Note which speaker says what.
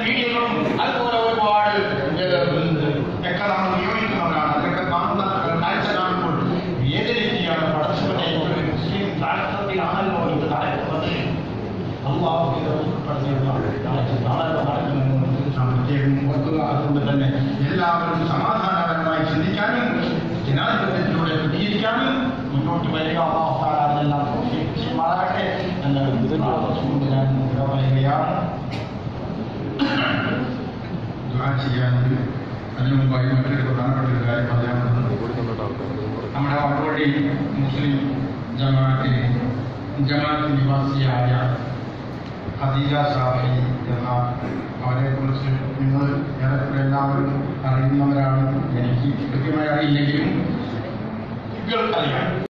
Speaker 1: മീഡിയകളും അതുപോലെ ഒരുപാട് ഒക്കെ നമ്മൾ ഉപയോഗിക്കുന്നവരാണ് അതൊക്കെ കാണുന്ന കാഴ്ച കാണുമ്പോൾ വേദനിക്കുകയാണ് പടച്ചവനെ ഒരു മുസ്ലിം രാഷ്ട്രത്തിലാണല്ലോ ഇത് നടക്കുന്നത് അള്ളാഹുവിന്റെ പറഞ്ഞിരുന്ന നാളെ നടക്കുമെന്ന് നാം പ്രത്യേകം ഓർക്കുക അതുകൊണ്ട് തന്നെ എല്ലാവരും സമാധാനപരമായി ചിന്തിക്കാനും ജനാധിപത്യത്തിലൂടെ പ്രതികരിക്കാനും മുന്നോട്ട് വരിക അള്ളാഹു താല അതിനെല്ലാം ചെയ്യുമാറാകട്ടെ എന്ന് പ്രാർത്ഥിച്ചുകൊണ്ട് ഞാൻ ഇവിടെ പറയുകയാണ് ദുആ ചെയ്യാനും അതിനു മുമ്പായി മറ്റൊരു പ്രധാനപ്പെട്ട ഒരു കാര്യം പറയാനുള്ളത് നമ്മുടെ വടവഴി മുസ്ലിം ജമാഅത്തിൽ ജമാഅത്ത് നിവാസിയായ ഖദീജ ഷാഫി എന്ന അവരെ കുറിച്ച് നിങ്ങൾ ഏറെക്കുറെ എല്ലാവരും അറിയുന്നവരാണ് എനിക്ക് കൃത്യമായി അറിയില്ലെങ്കിലും നിങ്ങൾക്ക് അറിയാം